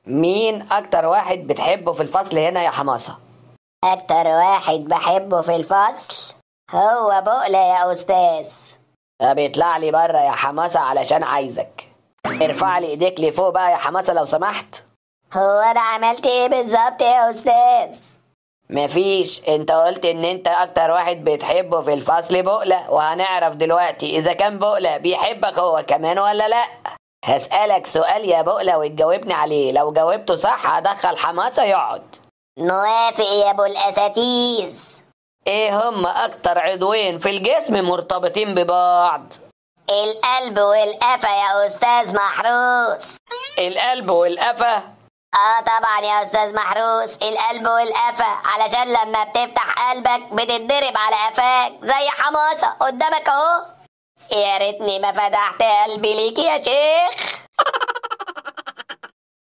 مين اكتر واحد بتحبه في الفصل هنا يا حماسة؟ أكتر واحد بحبه في الفصل هو بقلة يا أستاذ طب اطلع لي بره يا حماسة علشان عايزك ارفع لي ايديك لفوق بقى يا حماسة لو سمحت هو أنا عملت إيه بالظبط يا أستاذ؟ مفيش انت قلت ان انت اكتر واحد بتحبه في الفصل بقلة وهنعرف دلوقتي اذا كان بقلة بيحبك هو كمان ولا لا هسألك سؤال يا بقلة وتجاوبني عليه لو جاوبته صح هدخل حماسة يقعد موافق يا أبو الأساتيز ايه هم اكتر عضوين في الجسم مرتبطين ببعض القلب والقفا يا أستاذ محروس القلب والقفا اه طبعا يا استاذ محروس القلب والقفا علشان لما بتفتح قلبك بتتضرب على قفاك زي حماسه قدامك اهو يا ريتني ما فتحت قلبي ليك يا شيخ